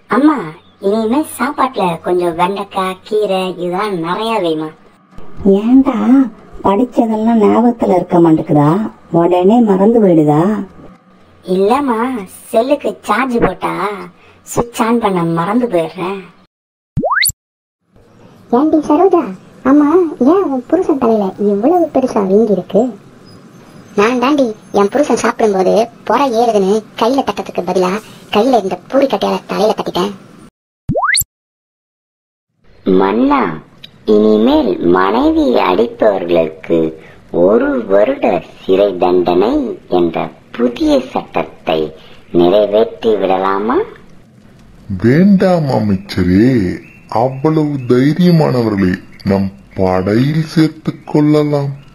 அம்மா இனிமே சாப்பாட்டுல கொஞ்சம் வெண்டைக்காய் கீரை இதெல்லாம் நிறைய வைமா ஏன்டா படிச்சதெல்லாம் ஞாபகத்துல இருக்க மாட்டேங்குதா உடனே மறந்து போயிடுதா இல்லம்மா செல்லுக்கு சார்ஜ் போட்டா சுவிட்ச் ஆன் பண்ண மறந்து போயிடுறேன் ஏன்டி சரோஜா ஆமா ஏன் உன் புருஷன் தலையில இவ்வளவு பெருசா வீங்கி இருக்கு நான் தாண்டி என் புருஷன் சாப்பிடும்போது புற ஏறுதுன்னு கையில தட்டத்துக்கு பதிலா கையில இந்த பூரி கட்டையால தலையில தட்டிட்டேன் மன்னா இனிமேல் மனைவி அடிப்பவர்களுக்கு ஒரு வருட சிறை தண்டனை என்ற புதிய சட்டத்தை நிறைவேற்றி விடலாமா வேண்டாம் அமைச்சரே அவ்வளவு தைரியமானவர்களை நம் படையில் சேர்த்துக் கொள்ளலாம்